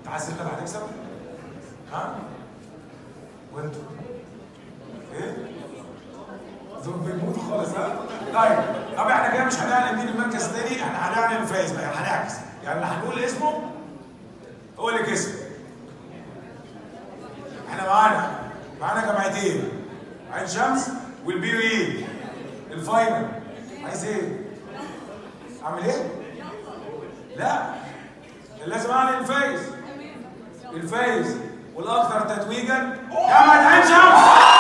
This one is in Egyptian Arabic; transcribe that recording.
انت عايز انت اللي هتكسب؟ ها؟ وانتوا؟ ايه؟ دول بيموتوا خالص ها؟ طيب طب احنا كده مش هنعلن مين المركز الثاني احنا هنعلن الفايز بقى يعني هنعكس يعني اللي هنقول اسمه هو اللي كسب احنا معانا معانا جامعتين عين شمس والبي يو اي الفاينل عايز ايه؟ اعمل ايه؟ لا لازم اعلن الفايز الفايز والاكثر تتويجا جامعه عين شمس